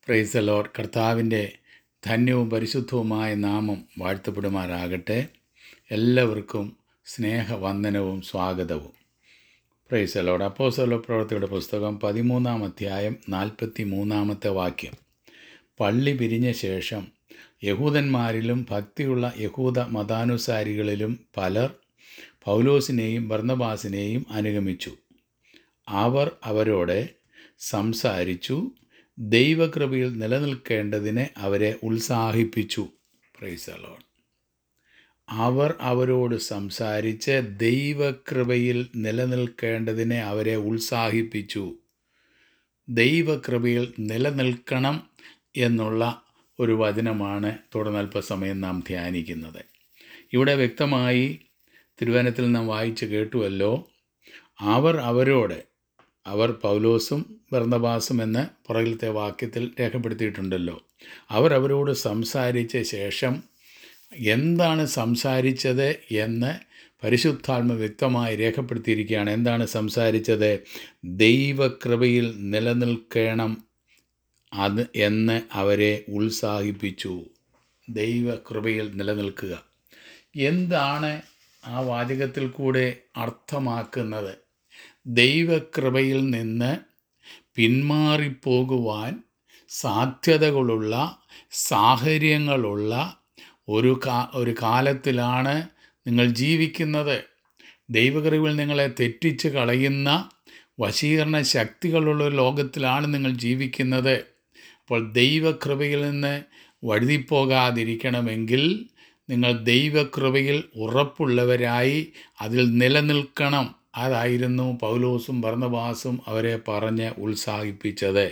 price load കർത്താവിൻ്റെ ധന്യവും പരിശുദ്ധവുമായ നാമം വാഴ്ത്തപ്പെടുമാറാകട്ടെ എല്ലാവർക്കും സ്നേഹവന്ദനവും സ്വാഗതവും പ്രൈസ് ലോഡ് അപ്പോസലോ പ്രവർത്തിയുടെ പുസ്തകം പതിമൂന്നാം അധ്യായം നാൽപ്പത്തി മൂന്നാമത്തെ വാക്യം പള്ളി പിരിഞ്ഞ ശേഷം യഹൂദന്മാരിലും ഭക്തിയുള്ള യഹൂദ മതാനുസാരികളിലും പലർ പൗലോസിനെയും ബർന്നബാസിനെയും അനുഗമിച്ചു അവർ അവരോട് സംസാരിച്ചു ദൈവകൃപയിൽ നിലനിൽക്കേണ്ടതിന് അവരെ ഉത്സാഹിപ്പിച്ചു പ്രൈസലോൺ അവർ അവരോട് സംസാരിച്ച് ദൈവകൃപയിൽ നിലനിൽക്കേണ്ടതിനെ അവരെ ഉത്സാഹിപ്പിച്ചു ദൈവകൃപയിൽ നിലനിൽക്കണം എന്നുള്ള ഒരു വചനമാണ് തുടർന്ന് അല്പസമയം നാം ധ്യാനിക്കുന്നത് ഇവിടെ വ്യക്തമായി തിരുവനത്തിൽ നാം വായിച്ച് കേട്ടുവല്ലോ അവർ അവരോട് അവർ പൗലോസും ബർന്നബാസും എന്ന് പുറകിലത്തെ വാക്യത്തിൽ രേഖപ്പെടുത്തിയിട്ടുണ്ടല്ലോ അവർ അവരോട് സംസാരിച്ച ശേഷം എന്താണ് സംസാരിച്ചത് എന്ന് പരിശുദ്ധാത്മ വ്യക്തമായി രേഖപ്പെടുത്തിയിരിക്കുകയാണ് എന്താണ് സംസാരിച്ചത് ദൈവകൃപയിൽ നിലനിൽക്കണം അത് എന്ന് അവരെ ഉത്സാഹിപ്പിച്ചു ദൈവകൃപയിൽ നിലനിൽക്കുക എന്താണ് ആ വാചകത്തിൽ കൂടെ അർത്ഥമാക്കുന്നത് ദൈവകൃപയിൽ നിന്ന് പിന്മാറിപ്പോകുവാൻ സാധ്യതകളുള്ള സാഹചര്യങ്ങളുള്ള ഒരു കാ ഒരു കാലത്തിലാണ് നിങ്ങൾ ജീവിക്കുന്നത് ദൈവകൃപയിൽ നിങ്ങളെ തെറ്റിച്ച് കളയുന്ന വശീകരണ ശക്തികളുള്ള ഒരു ലോകത്തിലാണ് നിങ്ങൾ ജീവിക്കുന്നത് അപ്പോൾ ദൈവകൃപയിൽ നിന്ന് വഴുതിപ്പോകാതിരിക്കണമെങ്കിൽ നിങ്ങൾ ദൈവകൃപയിൽ ഉറപ്പുള്ളവരായി അതിൽ നിലനിൽക്കണം അതായിരുന്നു പൗലോസും ഭർണവാസും അവരെ പറഞ്ഞ് ഉത്സാഹിപ്പിച്ചത്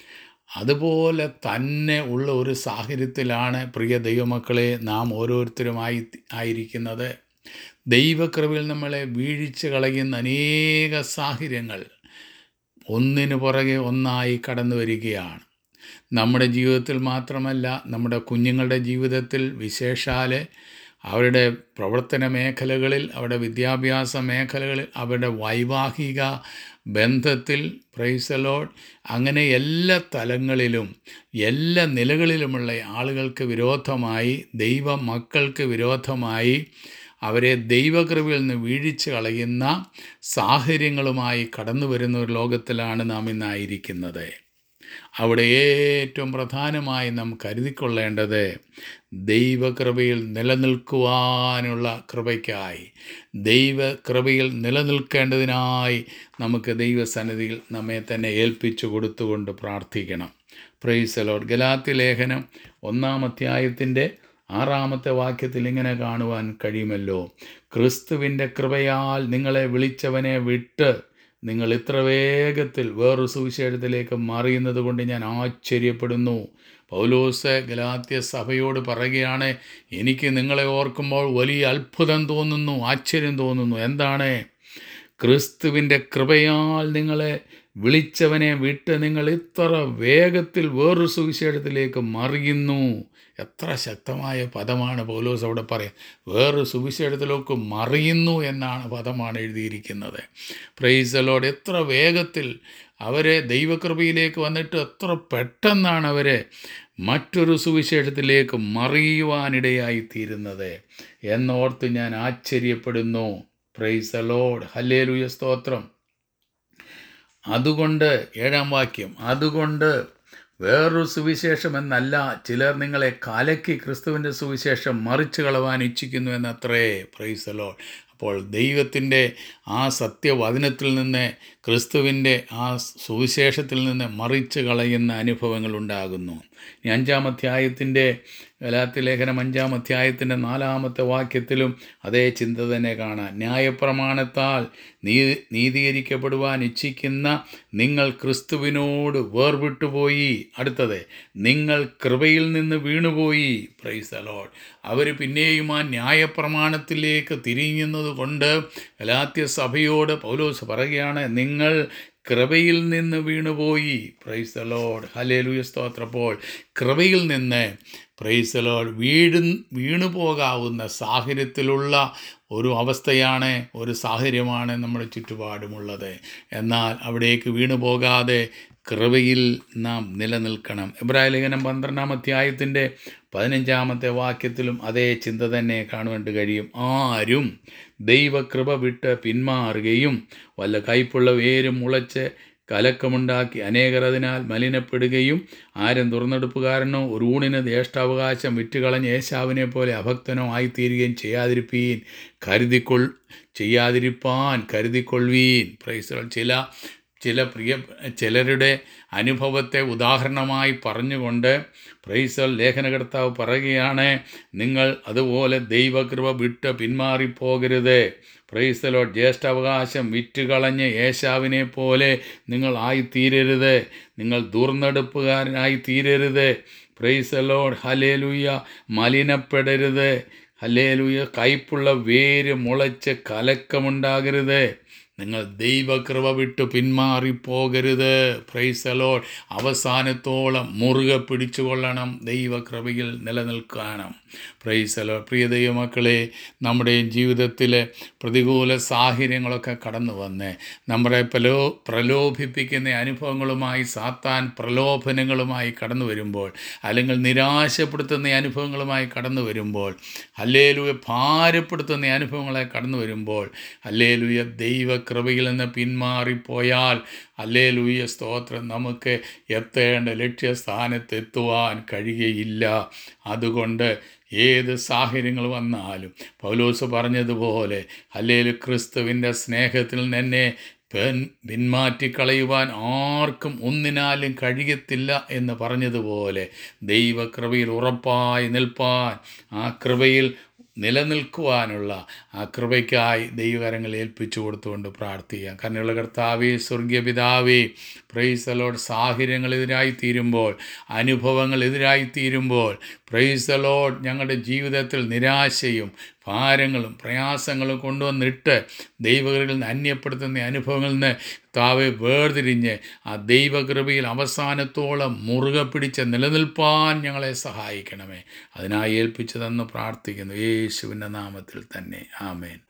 അതുപോലെ തന്നെ ഉള്ള ഒരു സാഹചര്യത്തിലാണ് പ്രിയ ദൈവമക്കളെ നാം ഓരോരുത്തരുമായി ആയിരിക്കുന്നത് ദൈവകൃപയിൽ നമ്മളെ വീഴിച്ച് കളയുന്ന അനേക സാഹചര്യങ്ങൾ ഒന്നിനു പുറകെ ഒന്നായി കടന്നു വരികയാണ് നമ്മുടെ ജീവിതത്തിൽ മാത്രമല്ല നമ്മുടെ കുഞ്ഞുങ്ങളുടെ ജീവിതത്തിൽ വിശേഷാൽ അവരുടെ പ്രവർത്തന മേഖലകളിൽ അവരുടെ വിദ്യാഭ്യാസ മേഖലകളിൽ അവരുടെ വൈവാഹിക ബന്ധത്തിൽ പ്രൈസലോഡ് അങ്ങനെ എല്ലാ തലങ്ങളിലും എല്ലാ നിലകളിലുമുള്ള ആളുകൾക്ക് വിരോധമായി ദൈവ മക്കൾക്ക് വിരോധമായി അവരെ ദൈവകൃപയിൽ നിന്ന് വീഴിച്ച് കളയുന്ന സാഹചര്യങ്ങളുമായി കടന്നു വരുന്ന ഒരു ലോകത്തിലാണ് നാം ഇന്നായിരിക്കുന്നത് അവിടെ ഏറ്റവും പ്രധാനമായി നാം കരുതിക്കൊള്ളേണ്ടത് ദൈവകൃപയിൽ നിലനിൽക്കുവാനുള്ള കൃപയ്ക്കായി ദൈവകൃപയിൽ നിലനിൽക്കേണ്ടതിനായി നമുക്ക് ദൈവസന്നിധിയിൽ നമ്മെ തന്നെ ഏൽപ്പിച്ചു കൊടുത്തുകൊണ്ട് പ്രാർത്ഥിക്കണം പ്രൈസലോഡ് ഗലാത്തി ലേഖനം ഒന്നാം അധ്യായത്തിൻ്റെ ആറാമത്തെ വാക്യത്തിൽ ഇങ്ങനെ കാണുവാൻ കഴിയുമല്ലോ ക്രിസ്തുവിൻ്റെ കൃപയാൽ നിങ്ങളെ വിളിച്ചവനെ വിട്ട് നിങ്ങൾ ഇത്ര വേഗത്തിൽ വേറൊരു സുവിശേഷത്തിലേക്ക് മാറിയുന്നത് കൊണ്ട് ഞാൻ ആശ്ചര്യപ്പെടുന്നു പൗലോസ് ഗലാത്യ സഭയോട് പറയുകയാണ് എനിക്ക് നിങ്ങളെ ഓർക്കുമ്പോൾ വലിയ അത്ഭുതം തോന്നുന്നു ആശ്ചര്യം തോന്നുന്നു എന്താണ് ക്രിസ്തുവിൻ്റെ കൃപയാൽ നിങ്ങളെ വിളിച്ചവനെ വിട്ട് നിങ്ങൾ ഇത്ര വേഗത്തിൽ വേറൊരു സുവിശേഷത്തിലേക്ക് മറിയുന്നു എത്ര ശക്തമായ പദമാണ് പൗലോസ് അവിടെ പറയാം വേറൊരു സുവിശേഷത്തിലേക്ക് മറിയുന്നു എന്നാണ് പദമാണ് എഴുതിയിരിക്കുന്നത് പ്രൈസലോട് എത്ര വേഗത്തിൽ അവരെ ദൈവകൃപയിലേക്ക് വന്നിട്ട് എത്ര പെട്ടെന്നാണ് അവരെ മറ്റൊരു സുവിശേഷത്തിലേക്ക് മറിയുവാനിടയായി തീരുന്നത് എന്നോർത്ത് ഞാൻ ആശ്ചര്യപ്പെടുന്നു പ്രൈസലോഡ് ഹല്ലേലുയ സ്തോത്രം അതുകൊണ്ട് ഏഴാം വാക്യം അതുകൊണ്ട് വേറൊരു സുവിശേഷം എന്നല്ല ചിലർ നിങ്ങളെ കാലയ്ക്ക് ക്രിസ്തുവിൻ്റെ സുവിശേഷം മറിച്ചു കളവാൻ ഇച്ഛിക്കുന്നു എന്നത്രേ പ്രൈസലോ അപ്പോൾ ദൈവത്തിൻ്റെ ആ സത്യവചനത്തിൽ നിന്ന് ക്രിസ്തുവിൻ്റെ ആ സുവിശേഷത്തിൽ നിന്ന് മറിച്ച് കളയുന്ന അനുഭവങ്ങൾ ഉണ്ടാകുന്നു ഇനി അഞ്ചാം അധ്യായത്തിൻ്റെ ഗലാത്തി ലേഖനം അഞ്ചാം അധ്യായത്തിൻ്റെ നാലാമത്തെ വാക്യത്തിലും അതേ ചിന്ത തന്നെ കാണാം ന്യായപ്രമാണത്താൽ നീ നീതീകരിക്കപ്പെടുവാൻ ഇച്ഛിക്കുന്ന നിങ്ങൾ ക്രിസ്തുവിനോട് വേർവിട്ടുപോയി അടുത്തത് നിങ്ങൾ കൃപയിൽ നിന്ന് വീണുപോയി പ്രൈസ് അലോഡ് അവർ പിന്നെയും ആ ന്യായപ്രമാണത്തിലേക്ക് തിരിയുന്നത് കൊണ്ട് ഗലാത്യ സഭയോട് പൗലോസ് പറയുകയാണ് നിങ്ങൾ കൃപയിൽ നിന്ന് വീണുപോയി പ്രൈസ് ലോഡ് ഹലേലുയ സ്തോത്രപ്പോൾ കൃപയിൽ നിന്ന് പ്രൈസ് ലോഡ് വീട് വീണു പോകാവുന്ന സാഹചര്യത്തിലുള്ള ഒരു അവസ്ഥയാണ് ഒരു സാഹചര്യമാണ് നമ്മുടെ ചുറ്റുപാടുമുള്ളത് എന്നാൽ അവിടേക്ക് വീണു പോകാതെ കൃപയിൽ നാം നിലനിൽക്കണം എബ്രായ ലേഖനം പന്ത്രണ്ടാം അധ്യായത്തിൻ്റെ പതിനഞ്ചാമത്തെ വാക്യത്തിലും അതേ ചിന്ത തന്നെ കാണുവാൻ കഴിയും ആരും ദൈവകൃപ വിട്ട് പിന്മാറുകയും വല്ല കയ്പുള്ള വേരും മുളച്ച് കലക്കമുണ്ടാക്കി അനേകർ അതിനാൽ മലിനപ്പെടുകയും ആരും തുറന്നെടുപ്പുകാരനോ ഒരു ഊണിന് ജ്യേഷ്ഠാവകാശം വിറ്റുകളഞ്ഞ് യേശാവിനെ പോലെ അഭക്തനോ ആയിത്തീരുകയും ചെയ്യാതിരിപ്പീൻ കരുതിക്കൊൾ ചെയ്യാതിരിപ്പാൻ കരുതിക്കൊള്ളുവീൻ പ്രൈസ് ചില ചില പ്രിയ ചിലരുടെ അനുഭവത്തെ ഉദാഹരണമായി പറഞ്ഞുകൊണ്ട് പ്രൈസൽ ലേഖനകർത്താവ് പറയുകയാണ് നിങ്ങൾ അതുപോലെ ദൈവകൃപ വിട്ട് പിന്മാറിപ്പോകരുത് പ്രൈസലോ ജ്യേഷ്ഠാവകാശം വിറ്റുകളഞ്ഞ് യേശാവിനെ പോലെ നിങ്ങൾ ആയിത്തീരരുത് നിങ്ങൾ ദുർനടപ്പുകാരനായി തീരരുത് പ്രൈസലോഡ് ഹലേലുയ്യ മലിനപ്പെടരുത് ഹലേലുയ്യ കയ്പുള്ള വേര് മുളച്ച് കലക്കമുണ്ടാകരുത് നിങ്ങൾ ദൈവകൃപ വിട്ട് പിന്മാറിപ്പോകരുത് പ്രൈസലോൾ അവസാനത്തോളം മുറുകെ പിടിച്ചുകൊള്ളണം ദൈവകൃപയിൽ നിലനിൽക്കണം പ്രൈസലോ പ്രിയ ദൈവമക്കളെ നമ്മുടെ ജീവിതത്തിൽ പ്രതികൂല സാഹചര്യങ്ങളൊക്കെ കടന്നു വന്ന് നമ്മളെ പ്രലോ പ്രലോഭിപ്പിക്കുന്ന അനുഭവങ്ങളുമായി സാത്താൻ പ്രലോഭനങ്ങളുമായി കടന്നു വരുമ്പോൾ അല്ലെങ്കിൽ നിരാശപ്പെടുത്തുന്ന അനുഭവങ്ങളുമായി കടന്നു വരുമ്പോൾ അല്ലേലുയ ഭാരപ്പെടുത്തുന്ന അനുഭവങ്ങളെ കടന്നു വരുമ്പോൾ അല്ലേലുയ ദൈവകൃപയിൽ നിന്ന് പിന്മാറിപ്പോയാൽ അല്ലേലുയ സ്തോത്രം നമുക്ക് എത്തേണ്ട ലക്ഷ്യസ്ഥാനത്തെത്തുവാൻ കഴിയുകയില്ല അതുകൊണ്ട് ഏത് സാഹചര്യങ്ങൾ വന്നാലും പൗലോസ് പറഞ്ഞതുപോലെ അല്ലേലു ക്രിസ്തുവിൻ്റെ സ്നേഹത്തിൽ തന്നെ പെൻ പിന്മാറ്റിക്കളയുവാൻ ആർക്കും ഒന്നിനാലും കഴിയത്തില്ല എന്ന് പറഞ്ഞതുപോലെ ദൈവകൃപയിൽ ഉറപ്പായി നിൽപ്പാൻ ആ കൃപയിൽ നിലനിൽക്കുവാനുള്ള ആ കൃപയ്ക്കായി ദൈവകരങ്ങൾ ഏൽപ്പിച്ചു കൊടുത്തുകൊണ്ട് പ്രാർത്ഥിക്കാം കന്നുള്ള കർത്താവേ സ്വർഗീയ പിതാവേ പ്രൈസലോട് സാഹചര്യങ്ങൾ എതിരായി തീരുമ്പോൾ അനുഭവങ്ങൾ എതിരായി തീരുമ്പോൾ പ്രൈസലോഡ് ഞങ്ങളുടെ ജീവിതത്തിൽ നിരാശയും ഭാരങ്ങളും പ്രയാസങ്ങളും കൊണ്ടുവന്നിട്ട് ദൈവകൃപയിൽ നിന്ന് അന്യപ്പെടുത്തുന്ന അനുഭവങ്ങളിൽ നിന്ന് താവെ വേർതിരിഞ്ഞ് ആ ദൈവകൃപയിൽ അവസാനത്തോളം മുറുകെ പിടിച്ച് നിലനിൽപ്പാൻ ഞങ്ങളെ സഹായിക്കണമേ അതിനായി ഏൽപ്പിച്ചു തന്ന് പ്രാർത്ഥിക്കുന്നു യേശുവിൻ്റെ നാമത്തിൽ തന്നെ ആമേൻ